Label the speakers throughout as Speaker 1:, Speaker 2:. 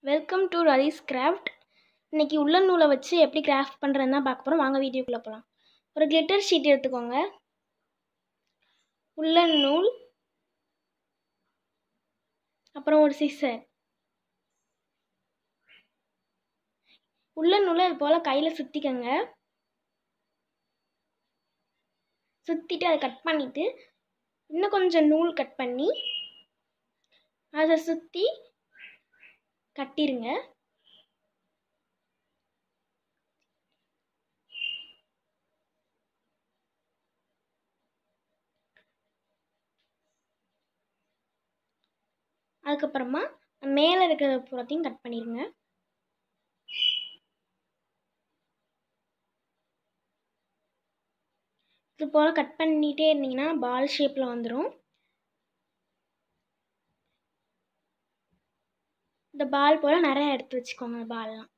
Speaker 1: welcome to ரலீஸ் craft இன்னைக்கு உள்ளன் நூலை வச்சு எப்படி கிராஃப்ட் பண்ணுறதுன்னு தான் பார்க்க போகிறோம் வாங்க வீடியோக்குள்ளே போகலாம் ஒரு கிளிட்டர் ஷீட் எடுத்துக்கோங்க உள்ளன் நூல் அப்புறம் ஒரு சிசர் உள்ளன் நூலை இது போல் கையில் சுற்றிக்கங்க சுற்றிட்டு அதை கட் பண்ணிவிட்டு இன்னும் கொஞ்சம் நூல் கட் பண்ணி அதை சுற்றி கட்டிருங்க அதுக்கப்புறமா மேலே இருக்கிற புறத்தையும் கட் பண்ணிடுங்க இது போல் கட் பண்ணிகிட்டே இருந்தீங்கன்னா பால் ஷேப்பில் வந்துடும் இந்த பால் போல் நிறைய எடுத்து வச்சுக்கோங்க பால்லாம்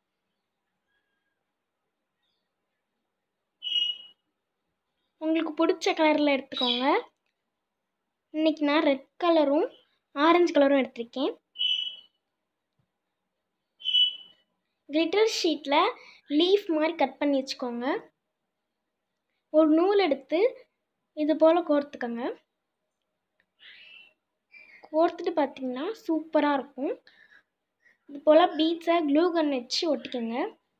Speaker 1: உங்களுக்கு பிடிச்ச கலரில் எடுத்துக்கோங்க இன்றைக்கி நான் ரெட் கலரும் ஆரஞ்சு கலரும் எடுத்திருக்கேன் கிளிட்டர் ஷீட்டில் லீஃப் மாதிரி கட் பண்ணி வச்சுக்கோங்க ஒரு நூல் எடுத்து இது போல் கோர்த்துக்கோங்க கோர்த்துட்டு பார்த்தீங்கன்னா சூப்பராக இருக்கும் இது போல் பீட்ஸை க்ளூ கன் வச்சு ஒட்டிக்கோங்க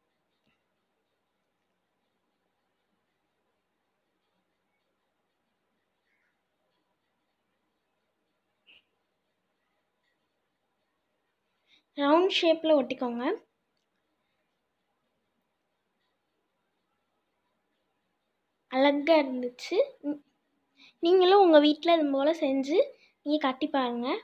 Speaker 1: ரவுண்ட் ஷேப்பில் ஒட்டிக்கோங்க அழகாக இருந்துச்சு நீங்களும் உங்கள் வீட்டில் இது போல் செஞ்சு நீங்கள் கட்டி பாருங்கள்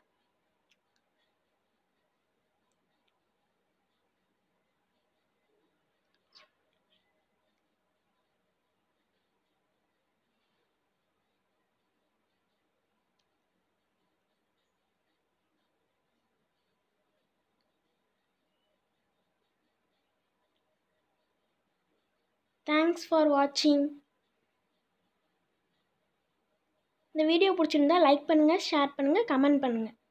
Speaker 1: தேங்க்ஸ் ஃபார் வாட்சிங் இந்த வீடியோ பிடிச்சிருந்தா லைக் பண்ணுங்கள் ஷேர் பண்ணுங்கள் கமெண்ட் பண்ணுங்கள்